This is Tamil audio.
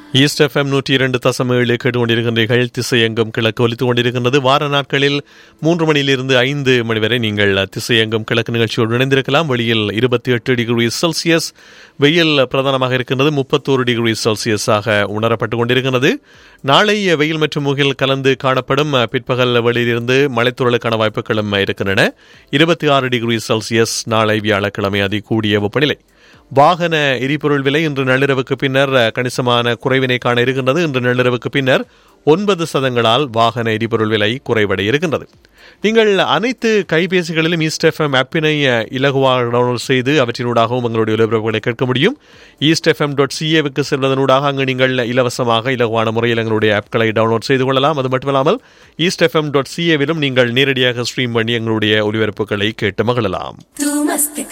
ஈஸ்ட் எஃப்எம் நூற்றி இரண்டு தசம் ஏழு கேட்டுக்கொண்டிருக்கின்றீர்கள் திசையெங்கும் கிழக்கு ஒலித்துக் கொண்டிருக்கின்றது வார நாட்களில் மூன்று மணியிலிருந்து ஐந்து மணி வரை நீங்கள் திசையெங்கும் கிழக்கு நிகழ்ச்சியோடு இணைந்திருக்கலாம் வெளியில் இருபத்தி எட்டு டிகிரி செல்சியஸ் வெயில் பிரதானமாக இருக்கின்றது முப்பத்தோரு டிகிரி செல்சியஸாக உணரப்பட்டுக் கொண்டிருக்கிறது நாளை வெயில் மற்றும் முகில் கலந்து காணப்படும் பிற்பகல் வெளியிலிருந்து மழைத்துறலுக்கான வாய்ப்புகளும் இருக்கின்றன இருபத்தி ஆறு டிகிரி செல்சியஸ் நாளை வியாழக்கிழமை அதி கூடிய வெப்பநிலை வாகன எரிபொருள் விலை இன்று நள்ளிரவுக்கு பின்னர் கணிசமான குறைவினை காண இருக்கின்றது இன்று நள்ளிரவுக்கு பின்னர் ஒன்பது சதங்களால் வாகன எரிபொருள் விலை குறைவடைய இருக்கின்றது நீங்கள் அனைத்து கைபேசிகளிலும் ஈஸ்ட் எஃப்எம் ஆப்பினை இலகுவாக டவுன்லோட் செய்து அவற்றினூடாகவும் உங்களுடைய ஒலிபரப்புகளை கேட்க முடியும் ஈஸ்ட் எஃப்எம் டாட் சிஏவுக்கு செல்வதனூடாக அங்கு நீங்கள் இலவசமாக இலகுவான முறையில் எங்களுடைய ஆப்களை டவுன்லோட் செய்து கொள்ளலாம் அது மட்டுமல்லாமல் ஈஸ்ட் எஃப்எம் டாட் சிஏவிலும் நீங்கள் நேரடியாக ஸ்ட்ரீம் பண்ணி எங்களுடைய ஒலிபரப்புகளை கேட்டு மகிழலாம் तू मस्त